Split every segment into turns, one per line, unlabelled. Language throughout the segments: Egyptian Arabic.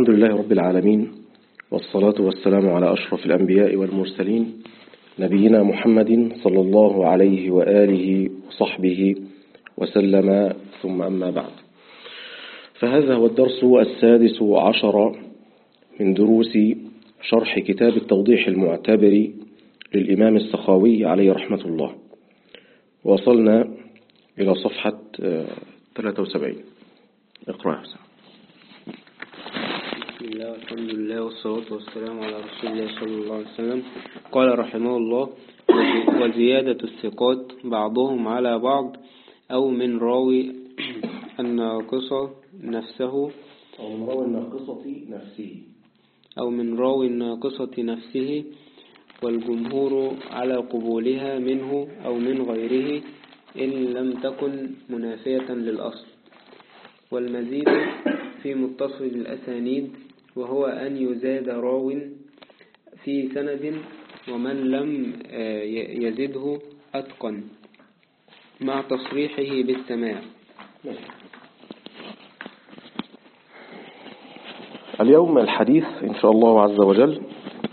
الحمد لله رب العالمين والصلاة والسلام على أشرف الأنبياء والمرسلين نبينا محمد صلى الله عليه وآله وصحبه وسلم ثم أما بعد فهذا هو الدرس السادس عشر من دروس شرح كتاب التوضيح المعتبر للإمام السخاوي عليه رحمة الله وصلنا إلى صفحة 73 اقرأ يا حسين
بسم الله والحمد لله والصلاة والسلام على رسول الله صلى الله عليه وسلم قال رحمه الله وزيادة الثقات بعضهم على بعض أو من راوي الناقصة نفسه
أو من راوي الناقصة نفسه
أو من راوي الناقصة نفسه والجمهور على قبولها منه أو من غيره إن لم تكن منافية للأصل والمزيد في متصل الأسانيد وهو أن يزاد راو في سند ومن لم يزده أتقن مع تصريحه بالسماع
اليوم الحديث إن شاء الله عز وجل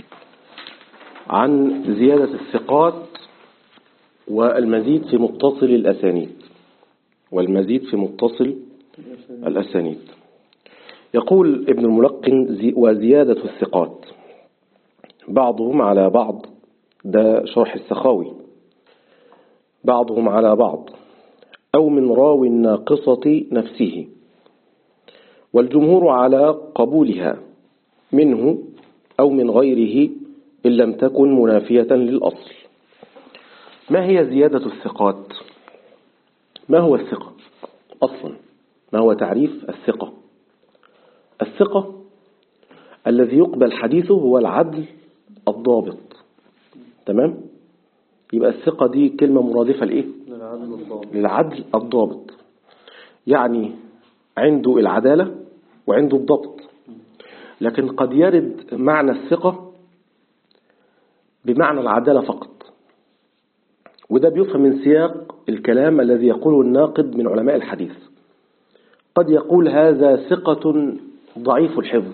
عن زيادة الثقات والمزيد في متصل الأسانيد والمزيد في متصل الأسانيد يقول ابن الملقن زي وزيادة الثقات بعضهم على بعض ده شرح السخاوي بعضهم على بعض أو من راو الناقصة نفسه والجمهور على قبولها منه أو من غيره إن لم تكن منافية للأصل ما هي زيادة الثقات ما هو الثقة أصلا ما هو تعريف الثقة الثقة الذي يقبل حديثه هو العدل الضابط تمام يبقى الثقة دي كلمة مرادفة لإيه للعدل الضابط يعني عنده العدالة وعنده الضبط لكن قد يرد معنى الثقة بمعنى العدالة فقط وده بيفهم من سياق الكلام الذي يقوله الناقد من علماء الحديث قد يقول هذا ثقة ضعيف الحفظ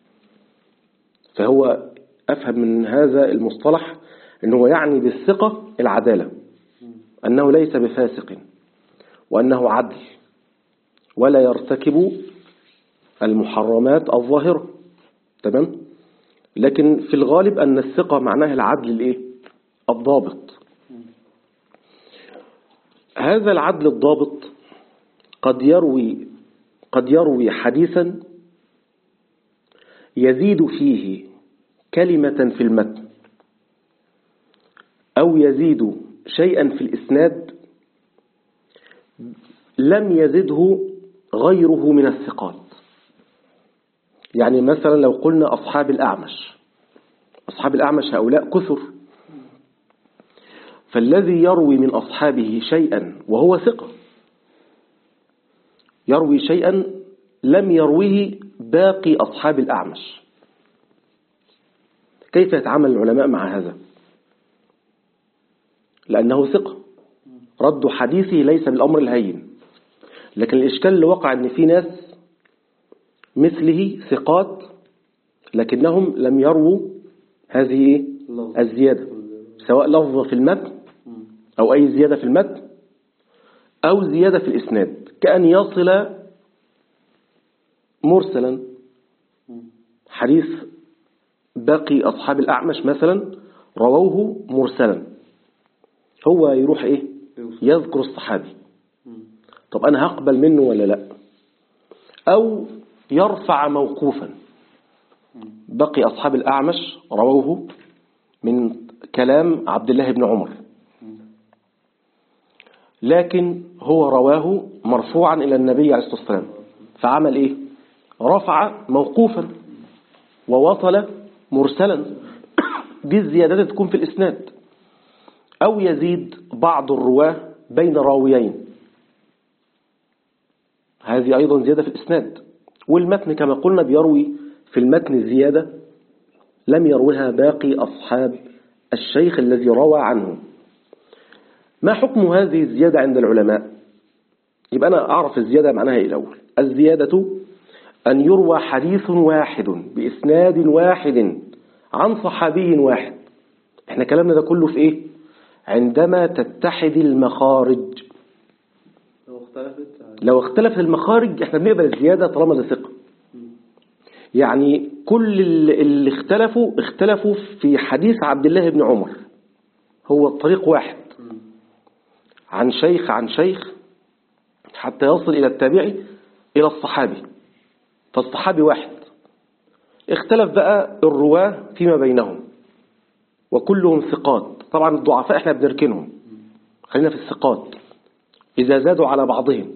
فهو أفهم من هذا المصطلح أنه يعني بالثقة العدالة أنه ليس بفاسق وأنه عدل ولا يرتكب المحرمات الظاهرة تمام لكن في الغالب أن الثقة معناها العدل الإيه؟ الضابط هذا العدل الضابط قد يروي قد يروي حديثا يزيد فيه كلمة في المتن أو يزيد شيئا في الإسناد لم يزده غيره من الثقات يعني مثلا لو قلنا أصحاب الأعمش أصحاب الأعمش هؤلاء كثر فالذي يروي من أصحابه شيئا وهو ثقة يروي شيئا لم يرويه باقي أصحاب الأعمش كيف يتعامل العلماء مع هذا لأنه ثقة رد حديثه ليس بالأمر الهين لكن الإشكال اللي وقع أن في ناس مثله ثقات لكنهم لم يروا هذه الزيادة سواء لفظة في المتن أو أي زيادة في المتن أو زيادة في الإسناد كأن يصل مرسلا حديث باقي أصحاب الأعمش مثلا رووه مرسلا هو يروح إيه يذكر الصحابي طب أنا هقبل منه ولا لا أو يرفع موقوفا باقي أصحاب الأعمش رووه من كلام عبد الله بن عمر لكن هو رواه مرفوعا إلى النبي عليه الصلاة والسلام فعمل إيه رفع موقوفا ووصل مرسلا دي الزيادات تكون في الإسناد أو يزيد بعض الرواه بين راويين هذه أيضا زيادة في الإسناد والمتن كما قلنا بيروي في المتن زيادة لم يروها باقي أصحاب الشيخ الذي روى عنه ما حكم هذه الزيادة عند العلماء يبقى أنا أعرف الزيادة معناها إيه الأول الزيادة أن يروى حديث واحد بإسناد واحد عن صحابي واحد احنا كلامنا ده كله في ايه عندما تتحد المخارج
لو اختلفت
لو اختلفت المخارج احنا بنقبل الزيادة طالما ده ثقة يعني كل اللي اللي اختلفوا اختلفوا في حديث عبد الله بن عمر هو الطريق واحد عن شيخ عن شيخ حتى يصل إلى التابعي إلى الصحابي فالصحابي واحد اختلف بقى الرواة فيما بينهم وكلهم ثقات طبعا الضعفاء احنا بنركنهم خلينا في الثقات إذا زادوا على بعضهم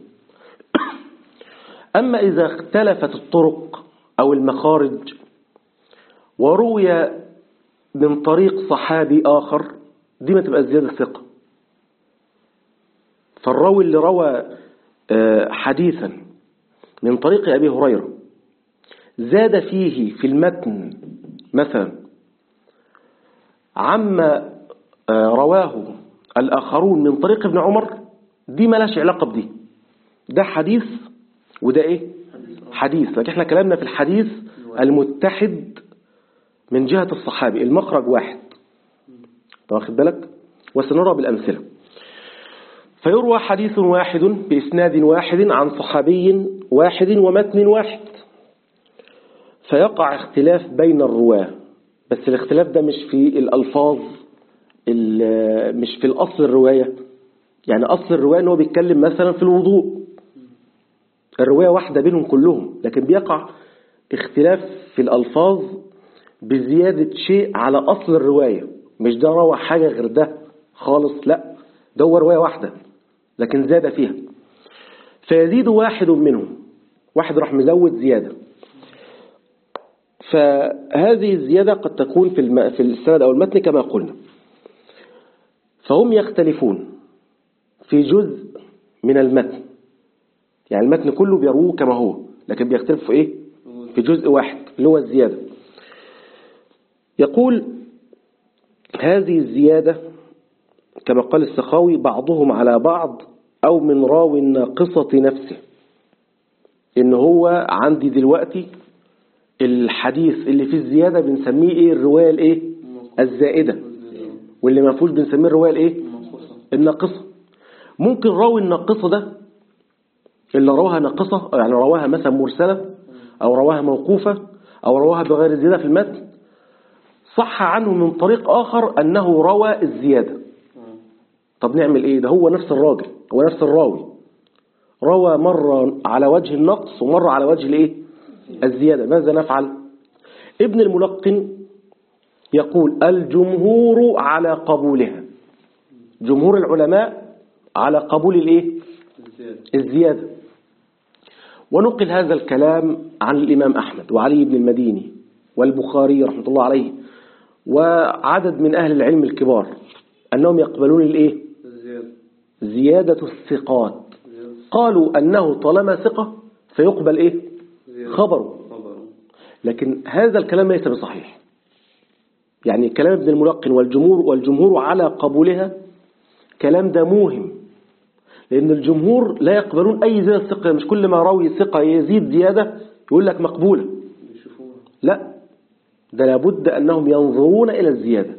أما إذا اختلفت الطرق أو المخارج وروي من طريق صحابي آخر دي ما تبقى زيادة ثقة فالراوي اللي روى آه، حديثا من طريق أبي هريرة زاد فيه في المتن مثلا عما آه، رواه الآخرون من طريق ابن عمر دي ملاش علاقة بدي ده حديث وده ايه حديث لكن احنا كلامنا في الحديث المتحد من جهة الصحابي المخرج واحد طب واخد بالك وسنرى بالأمثلة فيروى حديث واحد بإسناد واحد عن صحابي واحد ومتن واحد فيقع اختلاف بين الرواة بس الاختلاف ده مش في الألفاظ ال- مش في الأصل الرواية يعني أصل الرواية أنه بيتكلم مثلا في الوضوء الرواية واحدة بينهم كلهم لكن بيقع اختلاف في الألفاظ بزيادة شيء على أصل الرواية مش ده روى حاجة غير ده خالص لا ده هو رواية واحدة لكن زاد فيها فيزيد واحد منهم واحد راح مزود زيادة فهذه الزيادة قد تكون في الم... في السند أو المتن كما قلنا فهم يختلفون في جزء من المتن يعني المتن كله بيروه كما هو لكن بيختلف في ايه في جزء واحد اللي هو الزيادة يقول هذه الزيادة كما قال السخاوي بعضهم على بعض أو من راو الناقصة نفسه إن هو عندي دلوقتي الحديث اللي فيه الزيادة بنسميه إيه الرواية الإيه الزائدة واللي ما فيهوش بنسميه الرواية الإيه الناقصة ممكن راوي الناقصة ده اللي رواها ناقصة يعني رواها مثلا مرسلة أو رواها موقوفة أو رواها بغير زيادة في المتن صح عنه من طريق آخر أنه روى الزيادة طب نعمل إيه ده هو نفس الراجل هو نفس الراوي روى مرة على وجه النقص ومرة على وجه الإيه الزيادة ماذا نفعل ابن الملقن يقول الجمهور على قبولها جمهور العلماء على قبول الإيه الزيادة ونقل هذا الكلام عن الإمام أحمد وعلي بن المديني والبخاري رحمة الله عليه وعدد من أهل العلم الكبار أنهم يقبلون الإيه؟ زيادة الثقات قالوا أنه طالما ثقة فيقبل إيه؟ خبره لكن هذا الكلام ليس بصحيح يعني كلام ابن الملقن والجمهور والجمهور على قبولها كلام ده موهم لأن الجمهور لا يقبلون أي زيادة ثقة مش كل ما راوي ثقة يزيد زيادة يقول لك مقبولة لا ده لابد أنهم ينظرون إلى الزيادة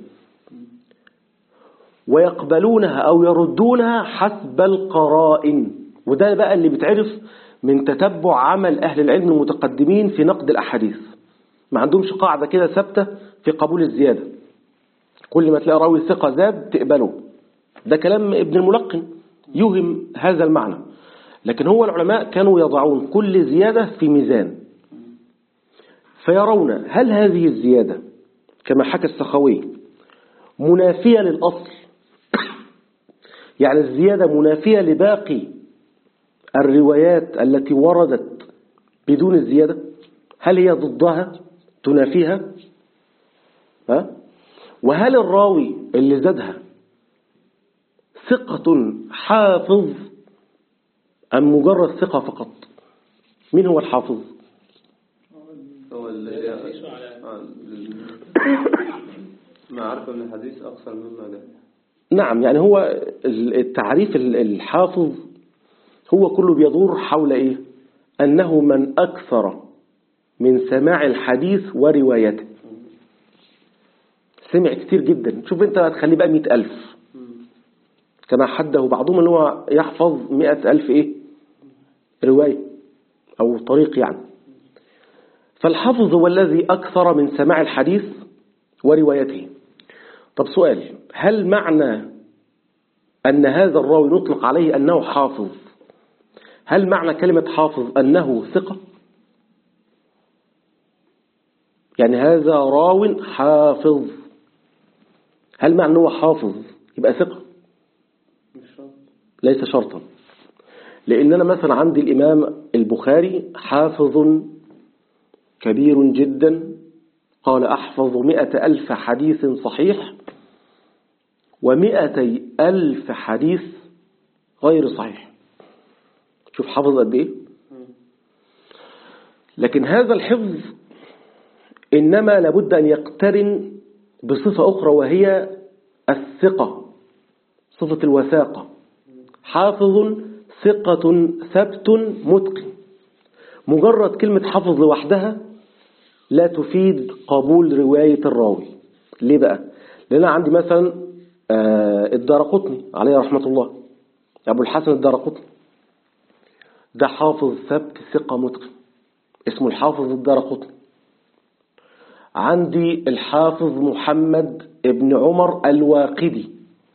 ويقبلونها أو يردونها حسب القرائن وده بقى اللي بتعرف من تتبع عمل أهل العلم المتقدمين في نقد الأحاديث ما عندهمش قاعدة كده ثابتة في قبول الزيادة كل ما تلاقي راوي ثقة زاد تقبله ده كلام ابن الملقن يوهم هذا المعنى لكن هو العلماء كانوا يضعون كل زيادة في ميزان فيرون هل هذه الزيادة كما حكى السخوي منافية للأصل يعني الزيادة منافية لباقي الروايات التي وردت بدون الزيادة هل هي ضدها تنافيها ها؟ وهل الراوي اللي زادها ثقة حافظ أم مجرد ثقة فقط مين هو الحافظ
هو اللي ما عرفه من الحديث أكثر مما ده
نعم يعني هو التعريف الحافظ هو كله بيدور حول إيه أنه من أكثر من سماع الحديث وروايته سمع كتير جدا شوف انت هتخليه بقى مئة ألف كما حده بعضهم اللي هو يحفظ مئة ألف إيه رواية أو طريق يعني فالحفظ هو الذي أكثر من سماع الحديث وروايته طب سؤال هل معنى أن هذا الراوي نطلق عليه أنه حافظ هل معنى كلمة حافظ أنه ثقة يعني هذا راو حافظ هل معنى أنه حافظ يبقى ثقة ليس شرطا لأن أنا مثلا عندي الإمام البخاري حافظ كبير جدا قال أحفظ مئة ألف حديث صحيح ومئتي ألف حديث غير صحيح شوف حافظ قد إيه لكن هذا الحفظ إنما لابد أن يقترن بصفة أخرى وهي الثقة صفة الوثاقة حافظ ثقة ثبت متقن مجرد كلمة حفظ لوحدها لا تفيد قبول رواية الراوي ليه بقى لأن أنا عندي مثلا الدار قطني عليه رحمة الله أبو الحسن الدار قطني ده حافظ ثبت ثقة متقن اسمه الحافظ الدار قطني عندي الحافظ محمد ابن عمر الواقدي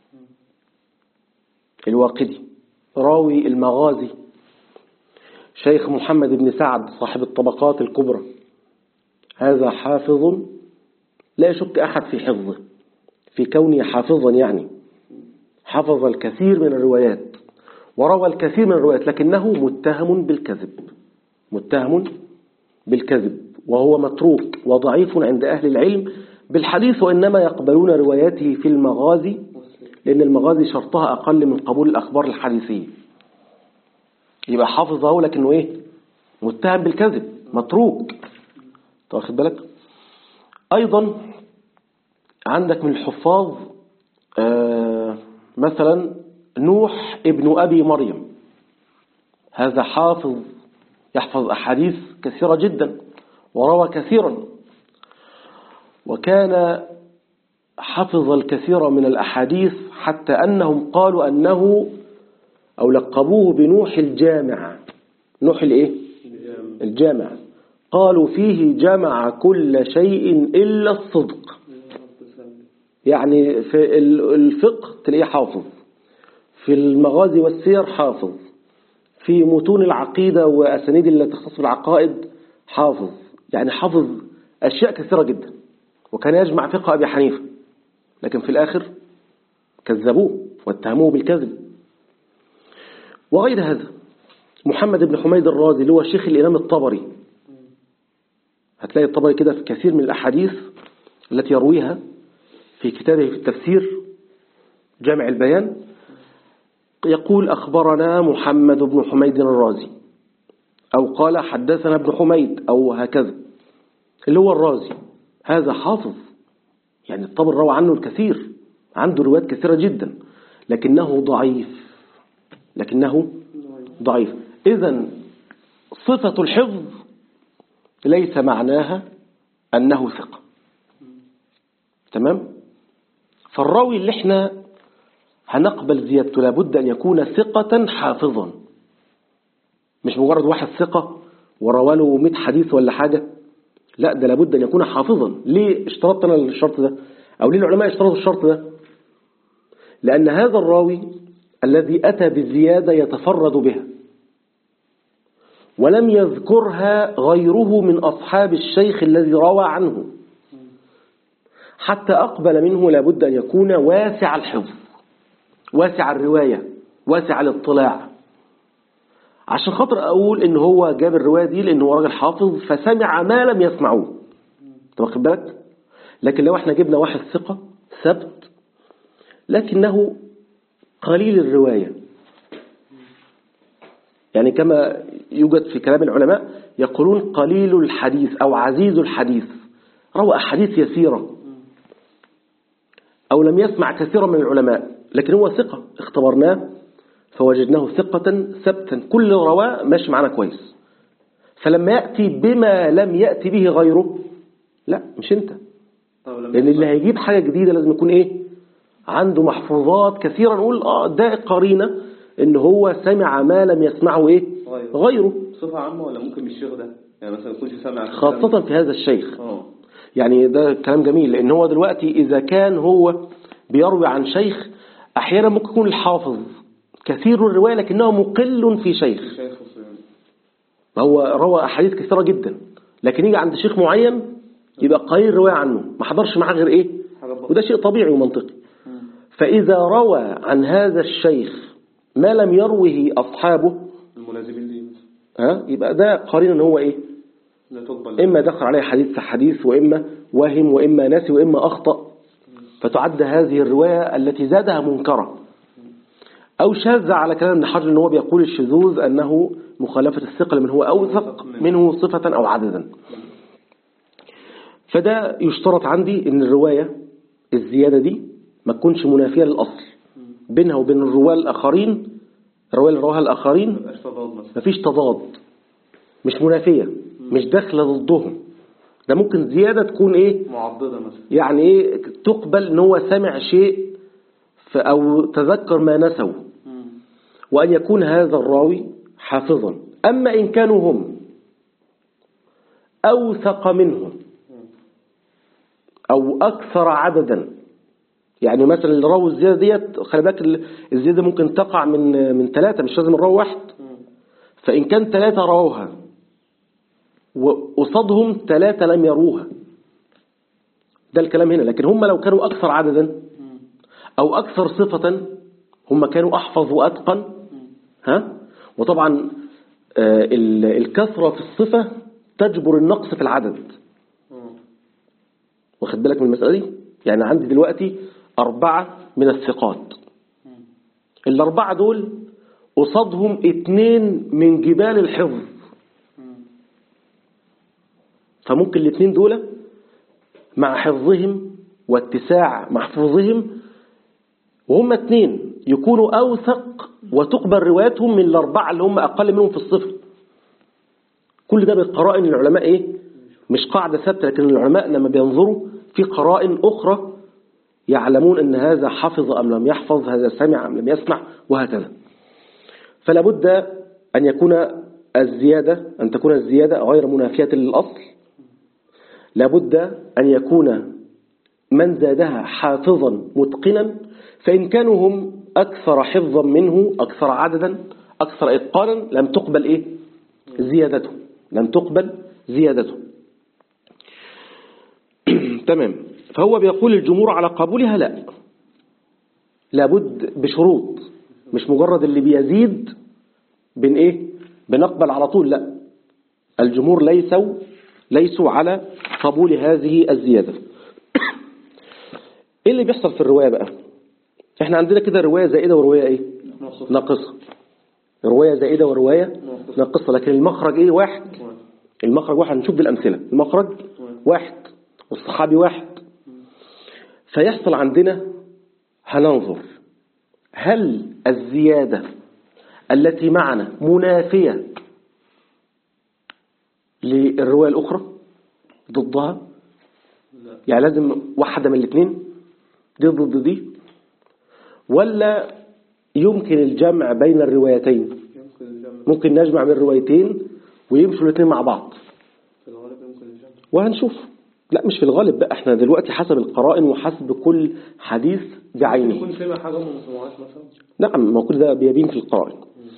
الواقدي راوي المغازي شيخ محمد بن سعد صاحب الطبقات الكبرى هذا حافظ لا يشك أحد في حفظه في كونه حافظا يعني حفظ الكثير من الروايات وروى الكثير من الروايات لكنه متهم بالكذب متهم بالكذب وهو متروك وضعيف عند أهل العلم بالحديث وإنما يقبلون رواياته في المغازي لأن المغازي شرطها أقل من قبول الأخبار الحديثية يبقى حافظه لكنه إيه متهم بالكذب متروك واخد بالك أيضا عندك من الحفاظ آه مثلا نوح ابن أبي مريم هذا حافظ يحفظ أحاديث كثيرة جدا وروى كثيرا وكان حفظ الكثير من الأحاديث حتى أنهم قالوا أنه أو لقبوه بنوح الجامع نوح الإيه؟ الجامع قالوا فيه جمع كل شيء إلا الصدق يعني في الفقه تلاقيه حافظ في المغازي والسير حافظ في متون العقيدة وأسانيد اللي تختص بالعقائد حافظ يعني حافظ أشياء كثيرة جدا وكان يجمع فقه أبي حنيفة لكن في الآخر كذبوه واتهموه بالكذب وغير هذا محمد بن حميد الرازي اللي هو شيخ الإمام الطبري هتلاقي الطبري كده في كثير من الأحاديث التي يرويها في كتابه في التفسير جامع البيان يقول أخبرنا محمد بن حميد الرازي أو قال حدثنا ابن حميد أو هكذا اللي هو الرازي هذا حافظ يعني الطبر روى عنه الكثير عنده روايات كثيرة جدا لكنه ضعيف لكنه ضعيف إذا صفة الحفظ ليس معناها أنه ثقة تمام فالراوي اللي احنا هنقبل زيادته لابد أن يكون ثقة حافظا مش مجرد واحد ثقة وروى 100 حديث ولا حاجة لا ده لابد أن يكون حافظا ليه اشترطت أنا الشرط ده أو ليه العلماء اشترطوا الشرط ده لأن هذا الراوي الذي أتى بالزيادة يتفرد بها ولم يذكرها غيره من أصحاب الشيخ الذي روى عنه حتى أقبل منه لابد أن يكون واسع الحفظ واسع الرواية واسع الاطلاع عشان خاطر أقول إن هو جاب الرواية دي لأنه هو راجل حافظ فسمع ما لم يسمعوه أنت واخد بالك لكن لو احنا جبنا واحد ثقة ثبت لكنه قليل الرواية يعني كما يوجد في كلام العلماء يقولون قليل الحديث أو عزيز الحديث روى أحاديث يسيرة أو لم يسمع كثيرا من العلماء لكن هو ثقة اختبرناه فوجدناه ثقة ثبتا كل رواه ماشي معنا كويس فلما يأتي بما لم يأتي به غيره لا مش انت
طب لما
لان اللي هيجيب حاجة جديدة لازم يكون ايه عنده محفوظات كثيرة نقول اه ده قرينة ان هو سمع ما لم يسمعه ايه
غيره.
غيره
صفة عامة ولا ممكن من الشيخ ده يعني مثلا يكونش سامع
خاصة في هذا الشيخ
اه
يعني ده كلام جميل لان هو دلوقتي اذا كان هو بيروي عن شيخ احيانا ممكن يكون الحافظ كثير الرواية لكنه مقل في شيخ
شيخ وصيام.
هو روى أحاديث كثيرة جدا لكن يجي عند شيخ معين يبقى قليل رواية عنه ما حضرش معاه غير إيه
حاجة بسيطة.
وده شيء طبيعي ومنطقي
مم.
فإذا روى عن هذا الشيخ ما لم يروه أصحابه
الملازمين دي مثلا
ها يبقى ده قرين ان هو إيه
لا تقبل
إما دخل عليه حديث حديث وإما وهم وإما نسي وإما أخطأ فتعد هذه الرواية التي زادها منكرة أو شاذة على كلام ابن حجر أنه هو بيقول الشذوذ أنه مخالفة الثقل من هو أوثق منه صفة أو عددا فده يشترط عندي أن الرواية الزيادة دي ما تكونش منافية للأصل بينها وبين الرواة الآخرين الرواية اللي رواها الآخرين
مبقاش تضاد مثلا
مفيش تضاد مش منافية مش داخلة ضدهم ده ممكن زيادة تكون ايه
معضدة مثلا
يعني ايه تقبل ان هو سمع شيء ف- او تذكر ما نسوا
مم.
وان يكون هذا الراوي حافظا اما ان كانوا هم اوثق منهم او اكثر عددا يعني مثلا اللي راوي الزيادة ديت خلي بالك ال- الزيادة ممكن تقع من من ثلاثة مش لازم الراوي واحد
مم.
فإن كان ثلاثة رووها وقصادهم ثلاثة لم يروها ده الكلام هنا لكن هم لو كانوا أكثر عددا
مم.
أو أكثر صفة هم كانوا أحفظ وأتقن ها وطبعا آه، ال- الكثرة في الصفة تجبر النقص في العدد
مم.
واخد بالك من المسألة دي يعني عندي دلوقتي أربعة من الثقات الأربعة دول قصادهم اتنين من جبال الحفظ
مم.
فممكن الاثنين دول مع حفظهم واتساع محفوظهم وهم اثنين يكونوا أوثق وتقبل رواياتهم من الأربعة اللي هم أقل منهم في الصفر كل ده بالقرائن العلماء إيه مش قاعدة ثابتة لكن العلماء لما بينظروا في قرائن أخرى يعلمون أن هذا حفظ أم لم يحفظ هذا سمع أم لم يسمع وهكذا فلا بد أن يكون الزيادة أن تكون الزيادة غير منافية للأصل لابد أن يكون من زادها حافظا متقنا فإن كانوا هم أكثر حفظا منه أكثر عددا أكثر إتقانا لم تقبل إيه زيادته لم تقبل زيادته تمام فهو بيقول الجمهور على قبولها لا لابد بشروط مش مجرد اللي بيزيد بن ايه بنقبل على طول لا الجمهور ليسوا ليسوا على قبول هذه الزيادة ايه اللي بيحصل في الرواية بقى احنا عندنا كده رواية زائدة ورواية ايه
ناقص.
ناقصة رواية زائدة ورواية ناقصة لكن المخرج ايه واحد المخرج واحد نشوف بالأمثلة المخرج واحد والصحابي واحد فيحصل عندنا هننظر هل الزيادة التي معنا منافية للرواية الأخرى ضدها يعني لازم واحدة من الاثنين دي ضد دي ولا يمكن الجمع بين الروايتين
يمكن الجمع
ممكن نجمع بين الروايتين ويمشوا الاثنين مع بعض
في الغالب يمكن الجمع
وهنشوف لا مش في الغالب بقى احنا دلوقتي حسب القرائن وحسب كل حديث بعينه
يكون سمع حاجة وما سمعهاش مثلا
نعم ما كل ده بيبين في القرائن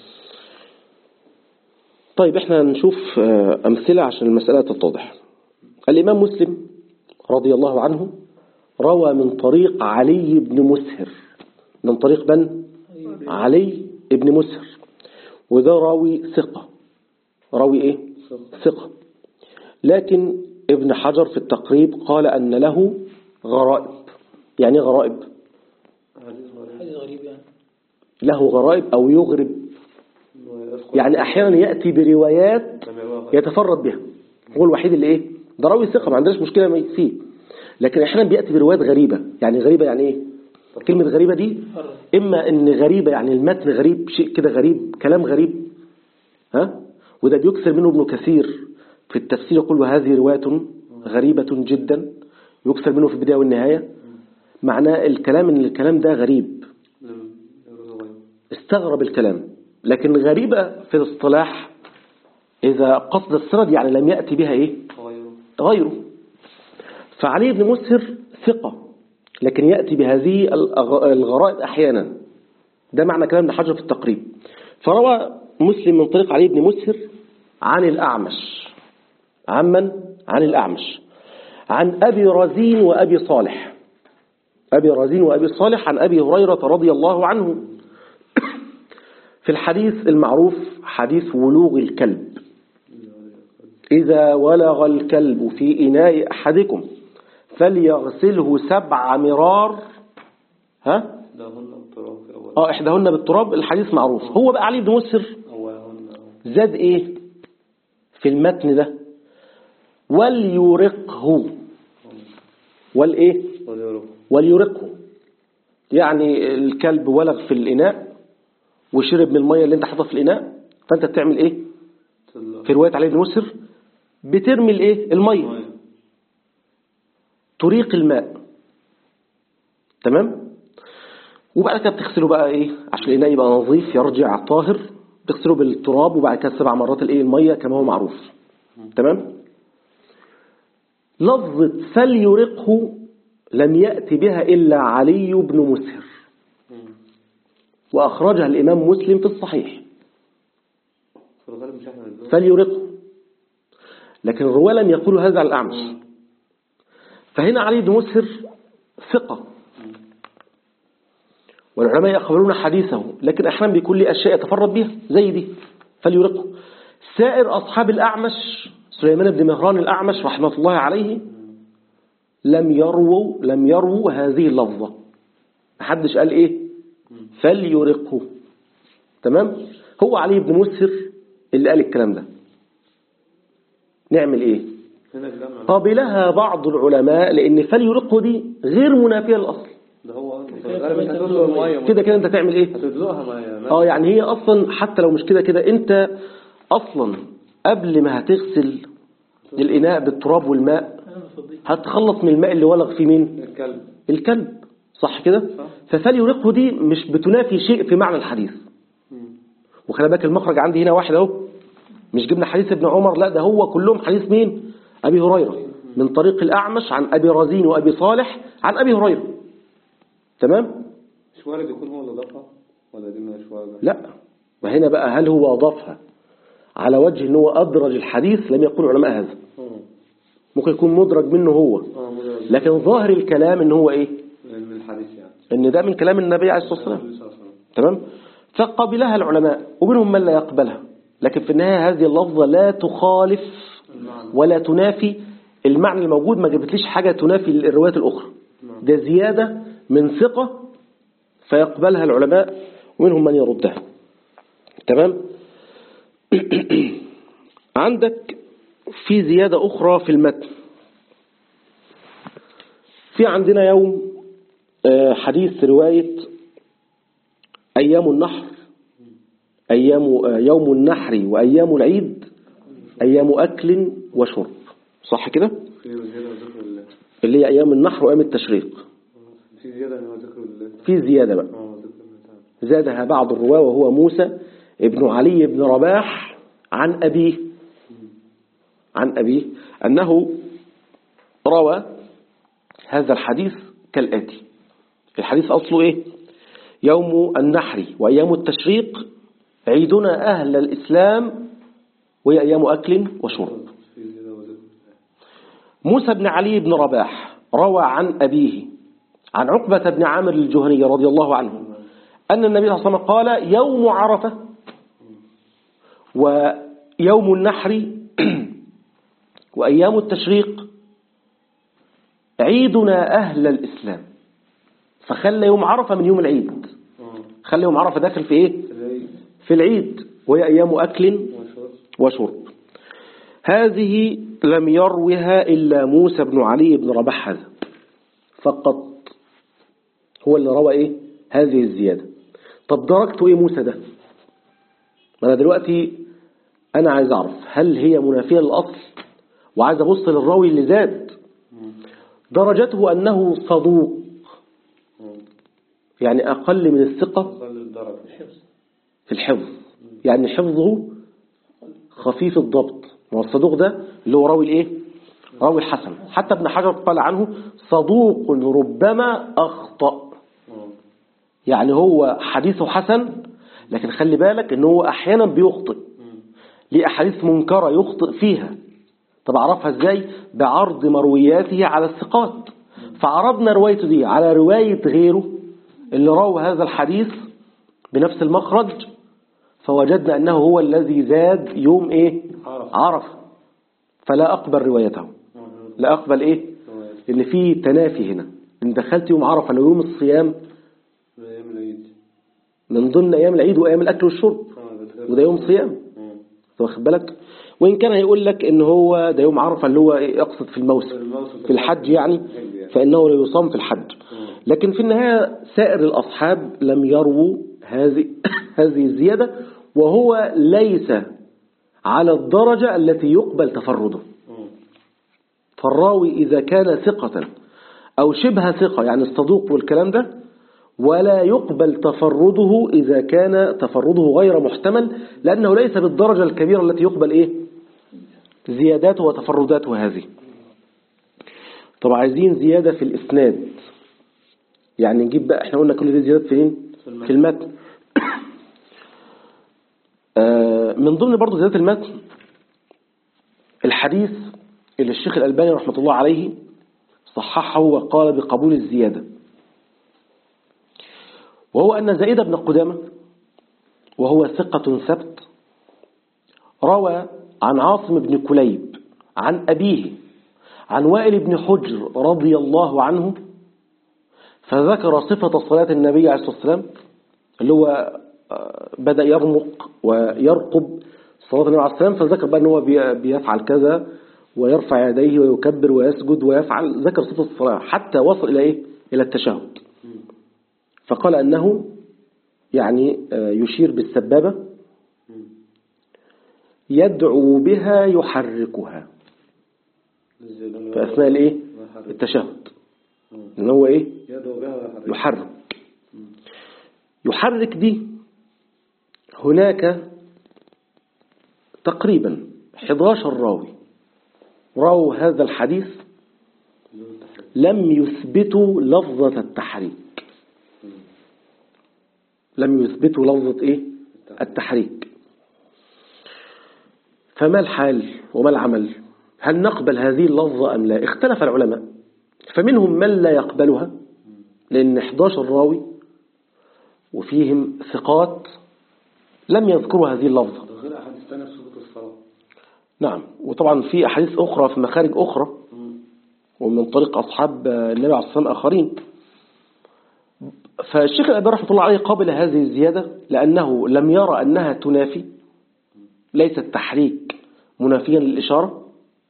طيب احنا نشوف آه، أمثلة عشان المسألة تتضح الإمام مسلم رضي الله عنه روى من طريق علي بن مسهر من طريق من علي بن مسهر وده راوي ثقة راوي ايه ثقة لكن ابن حجر في التقريب قال أن له غرائب يعني إيه غرائب
حديث غريب
حديث غريب يعني
له غرائب أو يغرب
إنه يدخل
يعني أحيانا يأتي بروايات
لم يروها غير.
يتفرد بها هو الوحيد اللي إيه ده راوي ثقة ما عندناش مشكلة فيه لكن أحيانا بيأتي بروايات غريبة يعني غريبة يعني إيه كلمة غريبة دي إما إن غريبة يعني المتن غريب شيء كده غريب كلام غريب ها وده بيكثر منه ابن كثير في التفسير يقول وهذه رواية غريبة جدا يكثر منه في البداية والنهاية معناه الكلام ان الكلام ده غريب
لم يرد غيره
استغرب الكلام لكن غريبة في الاصطلاح إذا قصد السند يعني لم يأتي بها إيه
غيره
غيره فعلي بن مسهر ثقة لكن يأتي بهذه الأغ- الغرائب أحيانا ده معنى كلام ابن حجر في التقريب فروى مسلم من طريق علي بن مسهر عن الأعمش عمن عن الأعمش عن أبي رزين وأبي صالح أبي رزين وأبي صالح عن أبي هريرة رضي الله عنه في الحديث المعروف حديث ولوغ الكلب إذا ولغ الكلب في إناء أحدكم فليغسله سبع مرار ها
لهن التراب في أول
اه إحداهن بالتراب الحديث معروف هو بقى علي بن مسر
أولهن
زاد إيه في المتن ده وليرقه والإيه
وليرب
وليرقه يعني الكلب ولغ في الإناء وشرب من المية اللي انت حاططها في الإناء فانت بتعمل ايه في رواية علي بن مسر بترمي الايه المية تريق الماء تمام وبعد كده بتغسله بقى ايه عشان الإناء يبقى نظيف يرجع طاهر تغسله بالتراب وبعد كده سبع مرات الايه المية كما هو معروف تمام لفظة فليرقه لم يأتي بها إلا علي بن مسهر وأخرجها الإمام مسلم في الصحيح
في الغالب مش احنا اللي
فليرقه لكن الرواة لم يقولوا هذا على الأعمش فهنا علي بن مسهر ثقة والعلماء يقبلون حديثه لكن أحيانا بيكون لي أشياء يتفرد بها زي دي فليرقه سائر أصحاب الأعمش سليمان بن مهران الأعمش رحمة الله عليه لم يروا لم يروا هذه اللفظة محدش قال إيه فليرقه تمام هو علي بن مسهر اللي قال الكلام ده نعمل ايه
هنا الجامع
قابلها بعض العلماء لان فليرقه دي غير منافية للأصل
ده هو في الغالب انت هتدلق المية
كده كده انت تعمل ايه
هتدلقها مية
اه يعني هي اصلا حتى لو مش كده كده انت اصلا قبل ما هتغسل الاناء بالتراب والماء هتخلص من الماء اللي ولغ فيه مين
الكلب
الكلب صح كده
صح.
ففليرقه دي مش بتنافي شيء في معنى الحديث وخلي بالك المخرج عندي هنا واحد اهو مش جبنا حديث ابن عمر لا ده هو كلهم حديث مين ابي هريره من طريق الاعمش عن ابي رزين وابي صالح عن ابي هريره تمام
مش وارد يكون هو اللي ضافها ولا دي مش وارد
لا وهنا بقى هل هو اضافها على وجه ان هو ادرج الحديث لم يقول علماء هذا
اه
ممكن يكون مدرج منه هو
اه مجرد
لكن ظاهر الكلام ان هو ايه
من الحديث يعني
ان ده من كلام النبي عليه الصلاه والسلام
النبي صلى الله عليه وسلم.
تمام فقبلها العلماء ومنهم من لا يقبلها لكن في النهاية هذه اللفظة لا تخالف
المعنى.
ولا تنافي المعنى الموجود ما جابتليش حاجة تنافي الروايات الأخرى ده زيادة من ثقة فيقبلها العلماء ومنهم من يردها تمام عندك في زيادة أخرى في المتن في عندنا يوم آه، حديث رواية أيام النحر أيام آه، يوم النحر وأيام العيد أيام أكل وشرب صح كده
في زيادة ذكر الله
اللي هي أيام النحر وأيام التشريق
في زيادة ان هو ذكر الله
في زيادة بقى
اه ذكر الله تعالى
زادها بعض الرواة وهو موسى ابن علي بن رباح عن أبيه عن أبيه أنه روى هذا الحديث كالآتي الحديث أصله إيه يوم النحر وأيام التشريق عيدنا أهل الإسلام وهي أيام أكل وشرب
في زيادة وذكر الله
موسى بن علي بن رباح روى عن أبيه عن عقبة بن عامر الجهني رضي الله عنه أن النبي صلى الله عليه وسلم قال يوم عرفة ويوم النحر وأيام التشريق عيدنا أهل الإسلام فخلى يوم عرفة من يوم العيد
اه
خلى يوم عرفة داخل في إيه
العيد
في العيد وهي أيام أكل
وشرب
وشرب هذه لم يروها إلا موسى بن علي بن رباح هذا فقط هو اللي روى إيه هذه الزيادة طب درجته إيه موسى ده ما أنا دلوقتي أنا عايز أعرف هل هي منافية للأصل وعايز أبص للراوي اللي زاد درجته أنه صدوق يعني أقل من الثقة
وصل للدرجة
في الحفظ يعني حفظه خفيف الضبط ما هو الصدوق ده اللي هو راوي الايه راوي الحسن حتى ابن حجر قال عنه صدوق ربما أخطأ يعني هو حديثه حسن لكن خلي بالك ان هو احيانا بيخطئ ليه احاديث منكرة يخطئ فيها طب اعرفها ازاي بعرض مروياته على الثقات فعرضنا روايته دي على رواية غيره اللي روى هذا الحديث بنفس المخرج فوجدنا انه هو الذي زاد يوم ايه
عرف.
عرف فلا اقبل روايته لا اقبل ايه ان في تنافي هنا ان دخلت يوم عرفه لو يوم الصيام
من أيام العيد
من ضمن ايام العيد وايام الاكل والشرب
آه، ده تغير.
وده يوم صيام
مم.
أنت واخد بالك وان كان هيقول لك ان هو ده يوم عرفه اللي هو إيه يقصد في الموسم
الموسم
في الحج يعني فانه لا يصام في الحج لكن في النهايه سائر الاصحاب لم يروا هذه هذه الزياده وهو ليس على الدرجه التي يقبل تفرده
مم.
فالراوي إذا كان ثقة أو شبه ثقة يعني الصدوق والكلام ده ولا يقبل تفرده إذا كان تفرده غير محتمل لأنه ليس بالدرجة الكبيرة التي يقبل إيه زياداته وتفرداته هذه طب عايزين زيادة في الإسناد يعني نجيب بقى احنا قلنا كل دي زيادات فين في المتن آه، من ضمن برضو زيادات المتن الحديث اللي الشيخ الألباني رحمة الله عليه صححه وقال بقبول الزيادة وهو أن زائد بن قدامة وهو ثقة ثبت روى عن عاصم بن كليب عن أبيه عن وائل بن حجر رضي الله عنه فذكر صفة صلاة النبي عليه الصلاة والسلام اللي هو آه، بدأ يرمق ويرقب صلاة النبي عليه الصلاة والسلام فذكر بقى أنه هو بي- بيفعل كذا ويرفع يديه ويكبر ويسجد ويفعل ذكر صفة الصلاة حتى وصل إلى إيه؟ إلى التشهد فقال أنه يعني آه، يشير بالسبابة يدعو بها يحركها
الزيادة
في أثناء الإيه؟
يحرك.
التشهد إن هو إيه؟
يدعو بها ويحرك
يحرك يحرك دي هناك تقريبا 11 راوي راوا هذا الحديث لم يثبتوا لفظة التحريك لم يثبتوا لفظة ايه التحريك فما الحال وما العمل هل نقبل هذه اللفظة أم لا اختلف العلماء فمنهم من لا يقبلها لأن 11 راوي وفيهم ثقات لم يذكروا هذه اللفظة
ده غير أحاديث تانية في صفة الصلاة
نعم وطبعا في أحاديث أخرى في مخارج أخرى ومن طريق أصحاب النبي عليه الصلاة والسلام آخرين فالشيخ الألباني رحمه الله عليه قابل هذه الزيادة لأنه لم يرى أنها تنافي ليس التحريك منافيا للإشارة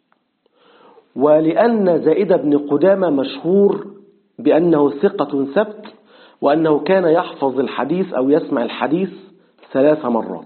ولأن زائد بن قدامة مشهور بأنه ثقة ثبت وأنه كان يحفظ الحديث أو يسمع الحديث ثلاث مرات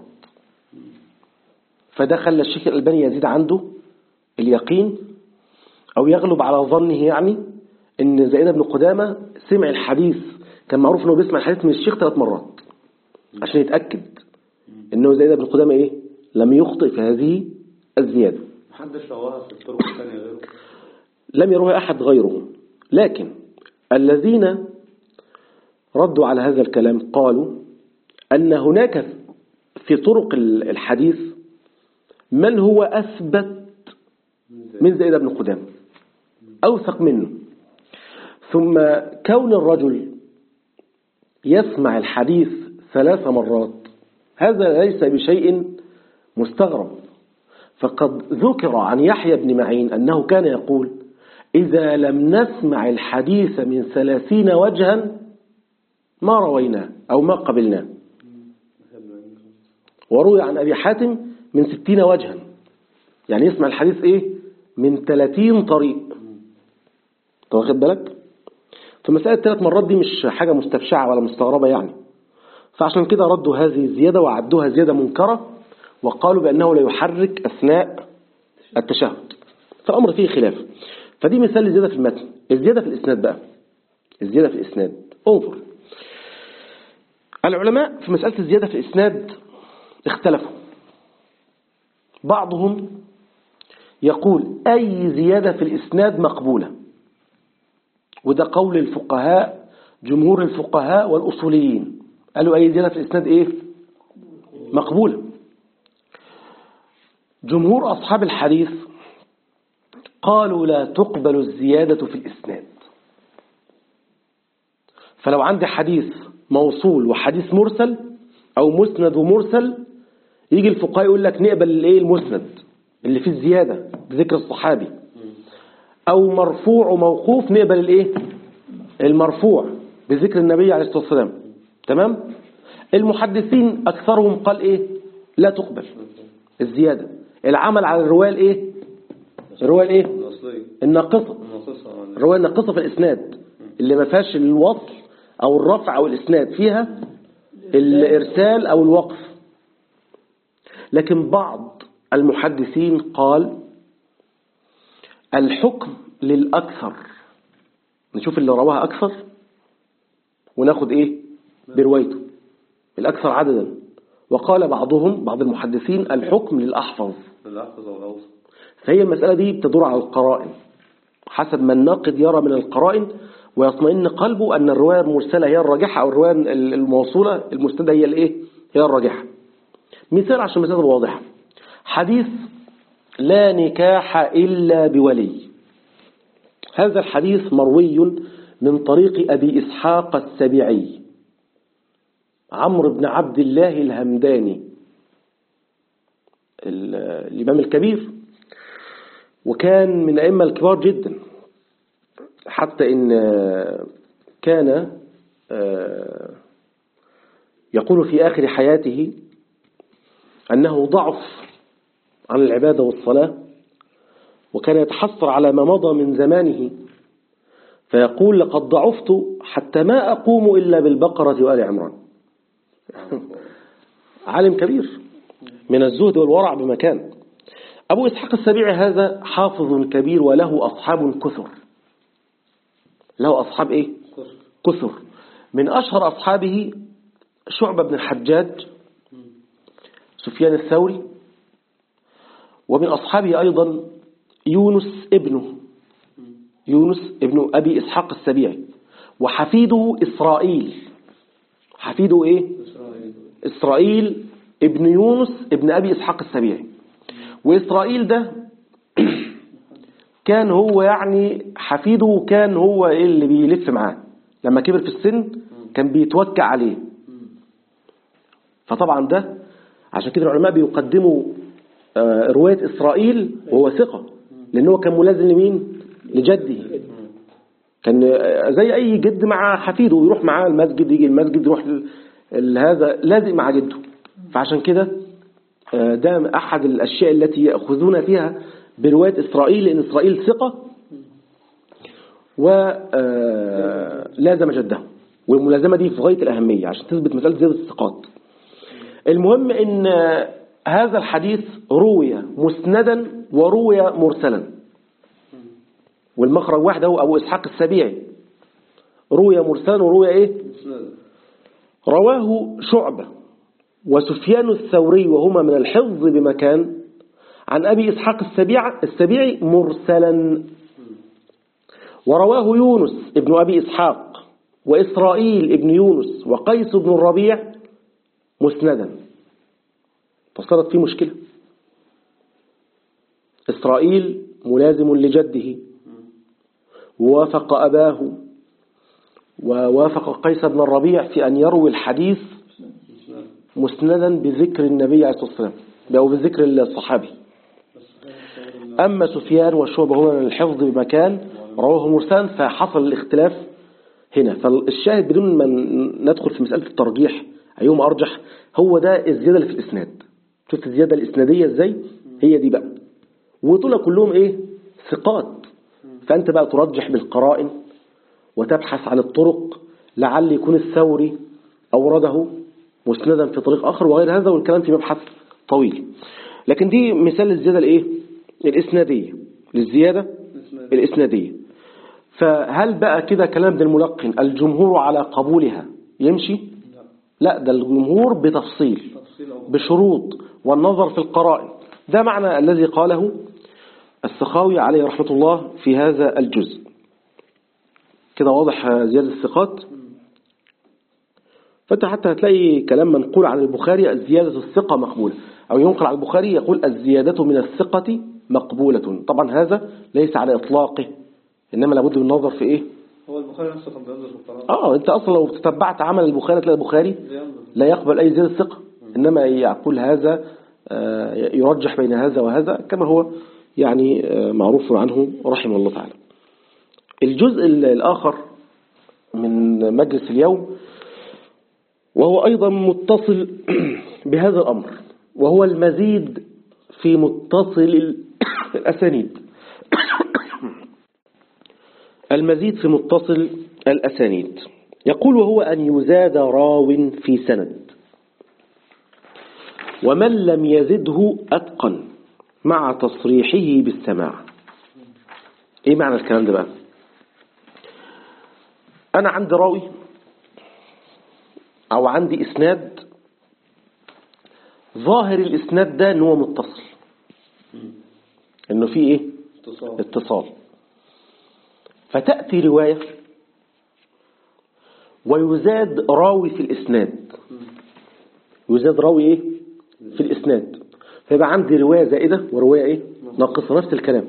فده خلى الشيخ الألباني يزيد عنده اليقين أو يغلب على ظنه يعني أن زائد بن قدامة سمع الحديث كان معروف أنه بيسمع الحديث من الشيخ ثلاث مرات عشان يتأكد أنه زائد بن قدامة إيه لم يخطئ في هذه الزيادة
محدش رواها في الطرق الثانية غيره
لم يروها أحد غيره لكن الذين ردوا على هذا الكلام قالوا أن هناك في طرق الحديث من هو أثبت من زيد بن قدامة أوثق منه ثم كون الرجل يسمع الحديث ثلاث مرات هذا ليس بشيء مستغرب فقد ذكر عن يحيى بن معين أنه كان يقول إذا لم نسمع الحديث من ثلاثين وجها ما رويناه أو ما قبلناه وروي عن أبي حاتم من ستين وجها يعني يسمع الحديث إيه من ثلاثين طريق طب واخد بالك فمسألة ثلاث مرات دي مش حاجة مستبشعة ولا مستغربة يعني فعشان كده ردوا هذه الزيادة وعدوها زيادة منكرة وقالوا بأنه لا يحرك أثناء التشهد فالأمر فيه خلاف فدي مثال لزيادة في المتن الزيادة في الإسناد بقى الزيادة في الإسناد انظر العلماء في مسألة الزيادة في الإسناد اختلفوا بعضهم يقول أي زيادة في الإسناد مقبولة وده قول الفقهاء جمهور الفقهاء والأصوليين قالوا أي زيادة في الإسناد إيه مقبولة جمهور أصحاب الحديث قالوا لا تقبل الزيادة في الإسناد فلو عندي حديث موصول وحديث مرسل أو مسند ومرسل يجي الفقهاء يقول لك نقبل الايه المسند اللي فيه الزيادة بذكر الصحابي أو مرفوع وموقوف نقبل الايه المرفوع بذكر النبي عليه الصلاة والسلام تمام المحدثين أكثرهم قال ايه لا تقبل الزيادة العمل على الرواية الايه الرواية الايه
الأصلية
الناقصة
الناقصة عن
الرواية الناقصة في الإسناد اللي ما فيهاش الوصل أو الرفع أو الإسناد فيها الإرسال أو الوقف لكن بعض المحدثين قال الحكم للأكثر نشوف اللي رواها أكثر وناخد إيه بروايته الأكثر عددا وقال بعضهم بعض المحدثين الحكم للأحفظ
الأحفظ أو الأوسط
فهي المسألة دي بتدور على القرائن حسب ما الناقد يرى من القرائن ويطمئن قلبه أن الرواية المرسلة هي الراجحة أو الرواية الموصولة المسندة هي الإيه؟ هي الراجحة مثال عشان المسألة تبقى واضحة حديث لا نكاح إلا بولي هذا الحديث مروي من طريق أبي إسحاق السبيعي عمرو بن عبد الله الهمداني ال- الإمام الكبير وكان من الأئمة الكبار جدا حتى إن كان يقول في آخر حياته أنه ضعف عن العبادة والصلاة وكان يتحسر على ما مضى من زمانه فيقول لقد ضعفت حتى ما أقوم إلا بالبقرة وآل عمران عالم كبير من الزهد والورع بمكان أبو إسحاق السبيعي هذا حافظ كبير وله أصحاب كثر له أصحاب إيه؟ كثر من أشهر أصحابه شعبة بن الحجاج سفيان الثوري ومن أصحابه أيضا يونس ابنه يونس ابن أبي إسحاق السبيعي وحفيده إسرائيل حفيده إيه؟ إسرائيل ابن يونس ابن أبي إسحاق السبيعي وإسرائيل ده كان هو يعني حفيده كان هو إيه اللي بيلف معاه لما كبر في السن كان بيتوكى عليه فطبعا ده عشان كده العلماء بيقدموا آه، رواية إسرائيل وهو ثقة لأنه كان ملازم لمين لجده كان آه، زي أي جد مع حفيده يروح معاه المسجد يجي المسجد يروح ل- ل- هذا لازق مع جده فعشان كده آه، ده أحد الأشياء التي يأخذون فيها برواية إسرائيل لأن إسرائيل ثقة ولازم جده والملازمة دي في غاية الأهمية عشان تثبت مسألة زيادة الثقات المهم ان هذا الحديث روي مسندا وروي مرسلا والمخرج واحد هو أبو إسحاق السبيعي روي مرسلا وروي إيه رواه شعبة وسفيان الثوري وهما من الحفظ بمكان عن أبي إسحاق السبيع السبيعي مرسلا ورواه يونس ابن أبي إسحاق وإسرائيل ابن يونس وقيس بن الربيع مسندا فصارت فيه مشكلة إسرائيل ملازم لجده ووافق أباه ووافق قيس بن الربيع في أن يروي الحديث مسندا بذكر النبي عليه الصلاة والسلام أو بذكر الصحابي أما سفيان وشعبة هما من الحفظ بمكان رواه مرسلا فحصل الاختلاف هنا فالشاهد بدون ما ندخل في مسألة الترجيح أيهما أرجح هو ده الزيادة اللي في الإسناد شفت الزيادة الإسنادية إزاي هي دي بقى ودول كلهم إيه ثقات فأنت بقى ترجح بالقرائن وتبحث عن الطرق لعل يكون الثوري أورده مسندا في طريق آخر وغير هذا والكلام في مبحث طويل لكن دي مثال للزيادة الايه الاسنادية للزيادة الاسنادية فهل بقى كده كلام ابن الملقن الجمهور على قبولها يمشي لا ده الجمهور بتفصيل
تفصيل أو
بشروط والنظر في القرائن ده معنى الذي قاله السخاوي عليه رحمة الله في هذا الجزء كده واضح زيادة الثقات فانت حتى هتلاقي كلام منقول عن البخاري زيادة الثقة مقبولة أو ينقل عن البخاري يقول الزيادة من الثقة مقبولة طبعا هذا ليس على إطلاقه إنما لابد من النظر في إيه
هو البخاري نفسه كان بينظر في القرآن
آه أنت أصلا لو تتبعت عمل البخاري تلاقي البخاري
بينظر
لا يقبل أي زيادة ثقة إنما يقول هذا آه، يرجح بين هذا وهذا كما هو يعني آه، معروف عنه رحمه الله تعالى الجزء ال- الآخر من مجلس اليوم وهو أيضا متصل بهذا الأمر وهو المزيد في متصل ال- الأسانيد المزيد في متصل الأسانيد يقول وهو أن يزاد راو في سند ومن لم يزده أتقن مع تصريحه بالسماع إيه معنى الكلام ده بقى أنا عندي راوي أو عندي إسناد ظاهر الإسناد ده إن هو متصل إنه فيه إيه
اتصال
اتصال فتأتي رواية ويزاد راوي في الإسناد يزاد راوي إيه في الإسناد فيبقى عندي رواية زائدة ورواية إيه ناقصة نفس الكلام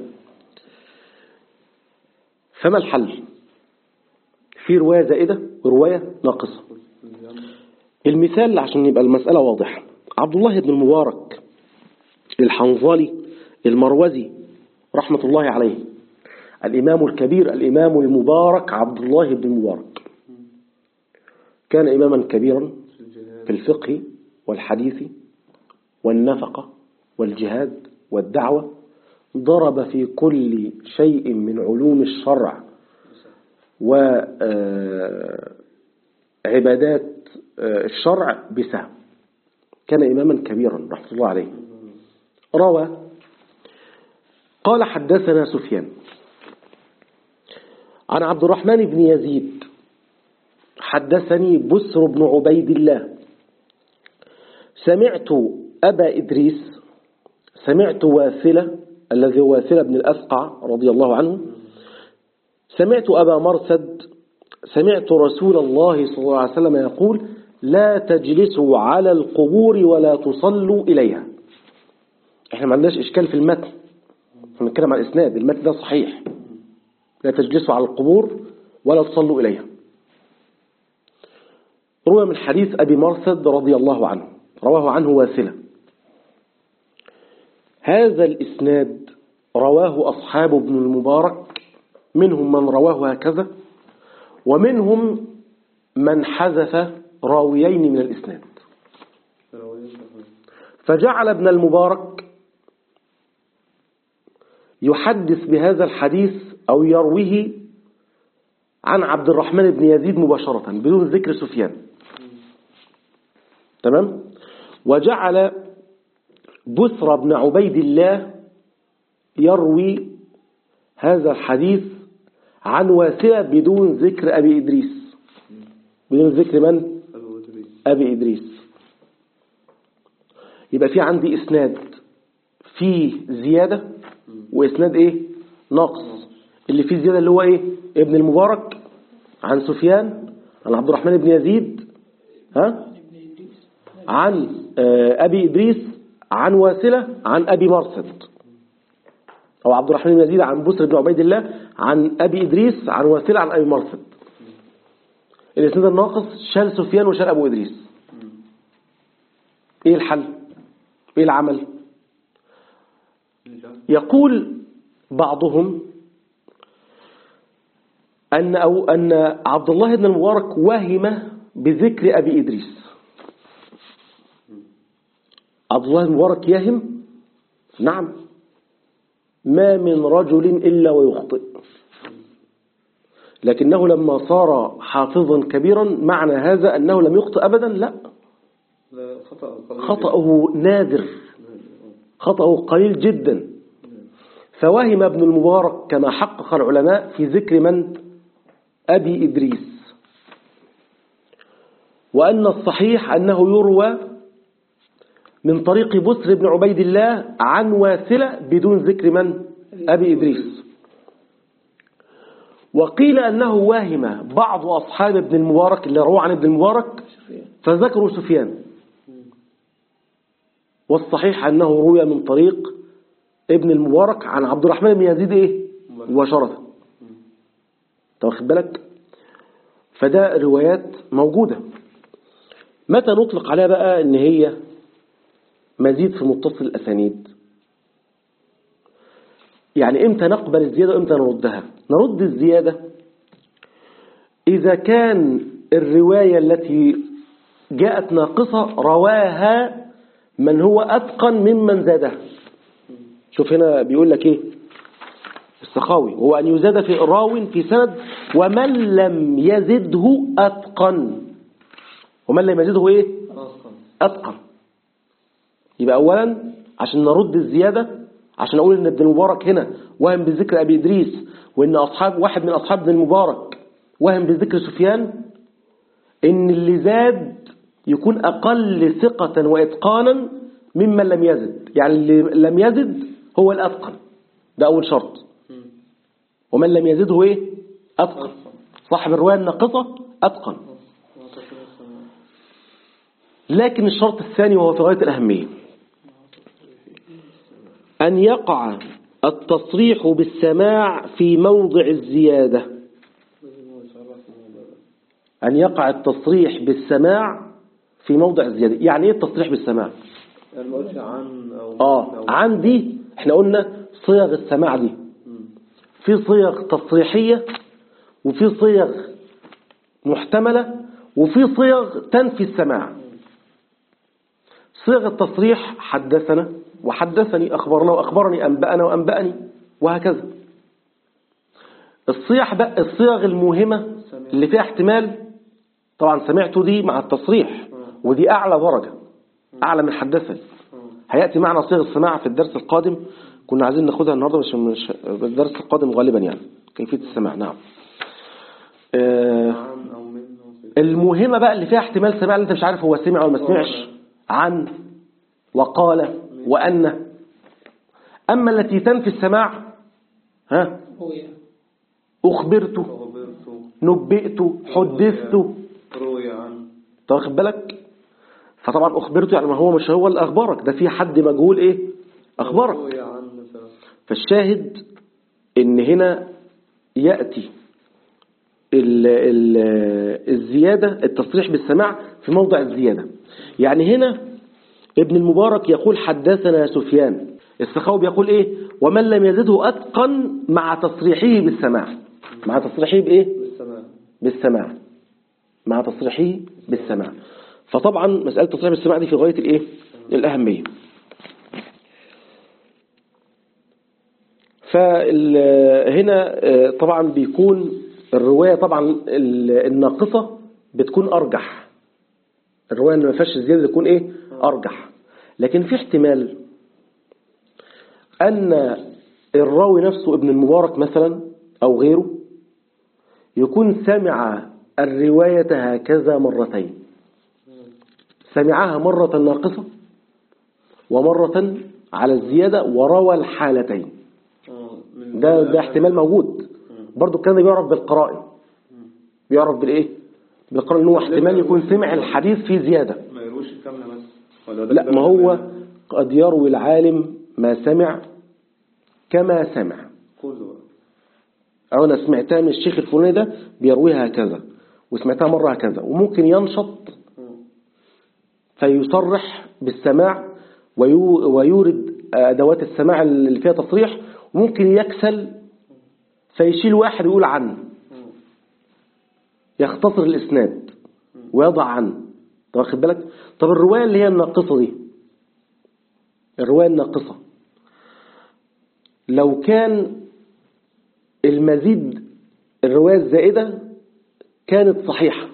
فما الحل في رواية زائدة ورواية ناقصة المثال عشان يبقى المسألة واضحة عبد الله بن المبارك الحنظلي المروزي رحمة الله عليه الإمام الكبير الإمام المبارك عبد الله بن المبارك كان إماما كبيرا في الفقه والحديث والنفقة والجهاد والدعوة ضرب في كل شيء من علوم الشرع وعبادات الشرع بسهم كان إماما كبيرا رحمة الله عليه روى قال حدثنا سفيان عن عبد الرحمن بن يزيد حدثني بسر بن عبيد الله سمعت أبا إدريس سمعت واثلة الذي هو واثلة بن الأسقع رضي الله عنه سمعت أبا مرسد سمعت رسول الله صلى الله عليه وسلم يقول لا تجلسوا على القبور ولا تصلوا إليها احنا ما عندناش إشكال في المتن احنا بنتكلم عن الإسناد المتن ده صحيح لا تجلسوا على القبور ولا تصلوا إليها روى من حديث أبي مرثد رضي الله عنه رواه عنه واثلة هذا الإسناد رواه أصحاب ابن المبارك منهم من رواه هكذا ومنهم من حذف راويين من الإسناد فجعل ابن المبارك يحدث بهذا الحديث أو يرويه عن عبد الرحمن بن يزيد مباشرة بدون ذكر سفيان تمام وجعل بثر بن عبيد الله يروي هذا الحديث عن واسلة بدون ذكر أبي إدريس بدون ذكر من؟ أبي إدريس يبقى في عندي إسناد فيه زيادة وإسناد إيه؟ ناقص اللي فيه زيادة اللي هو إيه؟ ابن المبارك عن سفيان عن عبد الرحمن بن يزيد ها؟ عن أبي إدريس عن واسلة عن أبي مرسد أو عبد الرحمن بن يزيد عن بسر بن عبيد الله عن أبي إدريس عن واسلة عن أبي مرسد الإسناد الناقص شال سفيان وشال أبو إدريس إيه الحل إيه العمل يقول بعضهم أن, أو أن عبد الله بن المبارك وهم بذكر أبي إدريس عبد الله المبارك يهم نعم ما من رجل إلا ويخطئ لكنه لما صار حافظا كبيرا معنى هذا أنه لم يخطئ أبدا لا
لا خطأ قليل.
خطأه نادر خطأه قليل جدا فوهم ابن المبارك كما حقق العلماء في ذكر من أبي إدريس وأن الصحيح أنه يروى من طريق بسر بن عبيد الله عن واسلة بدون ذكر من أبي إدريس وقيل أنه واهم بعض أصحاب ابن المبارك اللي روى عن ابن المبارك فذكروا سفيان والصحيح أنه روي من طريق ابن المبارك عن عبد الرحمن بن يزيد إيه مباشرة واخد بالك فده روايات موجودة متى نطلق عليها بقى ان هي مزيد في متصل الأسانيد يعني امتى نقبل الزيادة وامتى نردها نرد الزيادة إذا كان الرواية التي جاءت ناقصة رواها من هو أتقن ممن زادها شوف هنا بيقول لك ايه السخاوي هو أن يزاد في راو في سند ومن لم يزده أتقن ومن لم يزده ايه أتقن يبقى أولا عشان نرد الزيادة عشان أقول إن ابن المبارك هنا وهم بذكر أبي إدريس وإن أصحاب واحد من أصحاب ابن المبارك وهم بذكر سفيان إن اللي زاد يكون أقل ثقة وإتقانا ممن لم يزد يعني اللي لم يزد هو الأتقن ده أول شرط ومن لم يزده إيه أتقن صاحب الرواية الناقصة أتقن لكن الشرط الثاني وهو في غاية الأهمية أن يقع التصريح بالسماع في موضع الزيادة أن يقع التصريح بالسماع في موضع الزيادة يعني إيه التصريح بالسماع
يعني ما قلتش عن أو
آه
أو-
عن دي احنا قلنا صيغ السماع دي
مم.
في صيغ تصريحية وفي صيغ محتملة وفي صيغ تنفي السماع صيغ التصريح حدثنا وحدثني أخبرنا وأخبرني أنبأنا وأنبأني وهكذا الصيغ بقى الصيغ الموهمة اللي فيها احتمال طبعا سمعت دي مع التصريح ودي أعلى درجة أعلى من حدثني هيأتي معنا صيغ السماع في الدرس القادم كنا عايزين ناخدها النهاردة مش مش الدرس القادم غالبا يعني كيفية السماع نعم آه،
عن أو من أو في-
المهمة بقى اللي فيها احتمال سماع اللي انت مش عارف هو سمع ولا ما سمعش عن وقال وأن أما التي تنفي السماع ها أخبرت
أخبرت
نبئت حدثت
روي عن
انت واخد بالك فطبعا أخبرت يعني ما هو مش هو اللي أخبرك ده في حد مجهول إيه أخبرك
روي عن مثلا
فالشاهد ان هنا يأتي ال ال الزيادة التصريح بالسماع في موضع الزيادة يعني هنا ابن المبارك يقول حدثنا سفيان السخاوي بيقول ايه ومن لم يزده أتقن مع تصريحه بالسماع مع تصريحه بايه
بالسماع
بالسماع مع تصريحه بالسماع فطبعا مسألة تصريح بالسماع دي في غاية الايه الأهمية فهنا طبعا بيكون الرواية طبعا ال- الناقصة بتكون أرجح الرواية اللي ما فيهاش زيادة تكون إيه أرجح لكن في احتمال أن الراوي نفسه ابن المبارك مثلا أو غيره يكون سمع الرواية هكذا مرتين سمعها مرة ناقصة ومرة على الزيادة وروى الحالتين
آه، من
ده ده احتمال موجود برضو الكلام ده بيعرف بالقرائن بيعرف بالايه بالقرائن ان هو احتمال يكون سمع الحديث في زيادة
ما يروش الكاملة بس ولا ده
لا
كده
ما هو
كمان؟
قد يروي العالم ما سمع كما سمع
كله بقى.
أو أنا سمعتها من الشيخ الفلاني ده بيرويها هكذا وسمعتها مرة هكذا وممكن ينشط
مم.
فيصرح بالسماع ويو- ويورد أدوات السماع اللي فيها تصريح وممكن يكسل فيشيل واحد ويقول عنه
مم.
يختصر الإسناد ويضع عنه طب واخد بالك طب الرواية اللي هي الناقصة دي الرواية الناقصة لو كان المزيد الرواية الزائدة كانت صحيحة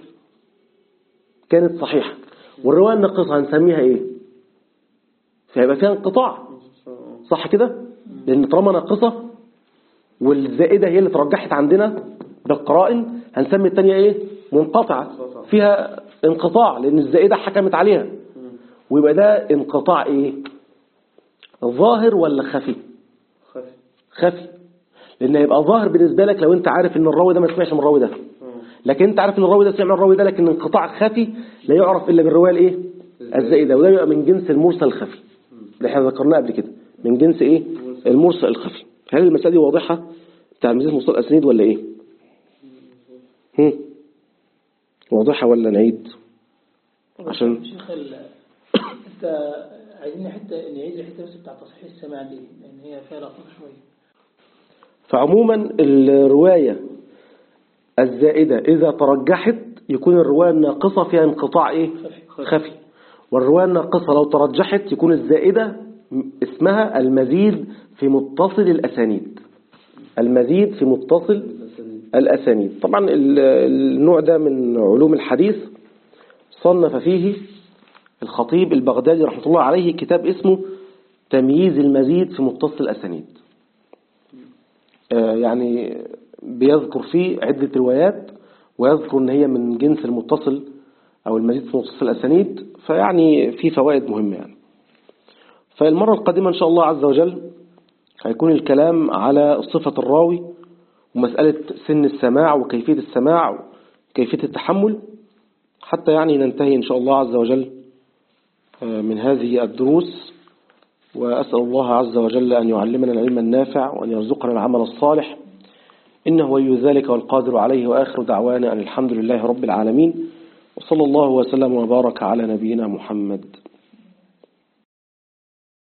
كانت صحيحة والرواية الناقصة هنسميها ايه فيبقى فيها انقطاع صح كده لأن طالما ناقصة والزائدة هي اللي ترجحت عندنا بالقرائن هنسمي التانية ايه منقطعة فيها انقطاع لأن الزائدة حكمت عليها ويبقى ده انقطاع ايه ظاهر ولا خفي
خفي
خفي لأن هيبقى ظاهر بالنسبة لك لو انت عارف ان الراوي ده ما سمعش من الراوي ده لكن انت عارف ان الراوي ده سمع من الراوي ده لكن انقطاع خفي لا يعرف الا بالروايه الايه الزائده وده بيبقى من جنس المرسل الخفي اللي احنا ذكرناه قبل كده من جنس ايه المرسل الخفي هل المساله دي واضحه بتاع ميزان مصطلح الاسانيد ولا ايه هم؟ واضحه ولا نعيد عشان
شيخ ال... انت عايزين حتى نعيد الحته بس بتاع تصحيح السماع دي لان هي فيها لخبطه شويه
فعموما الرواية الزائدة إذا ترجحت يكون الرواية الناقصة فيها انقطاع إيه؟ خفي والرواية الناقصة لو ترجحت يكون الزائدة اسمها المزيد في متصل الأسانيد المزيد في متصل الأسانيد طبعا ال- النوع ده من علوم الحديث صنف فيه الخطيب البغدادي رحمة الله عليه كتاب اسمه تمييز المزيد في متصل الأسانيد آه، يعني بيذكر فيه عدة روايات ويذكر ان هي من جنس المتصل او المزيد في متصل الاسانيد فيعني في فوائد مهمة يعني فالمرة القادمة ان شاء الله عز وجل هيكون الكلام على صفة الراوي ومسألة سن السماع وكيفية السماع وكيفية التحمل حتى يعني ننتهي ان شاء الله عز وجل آه، من هذه الدروس وأسأل الله عز وجل أن يعلمنا العلم النافع وأن يرزقنا العمل الصالح إنه ولي ذلك والقادر عليه وآخر دعوانا أن الحمد لله رب العالمين وصلى الله وسلم وبارك على نبينا محمد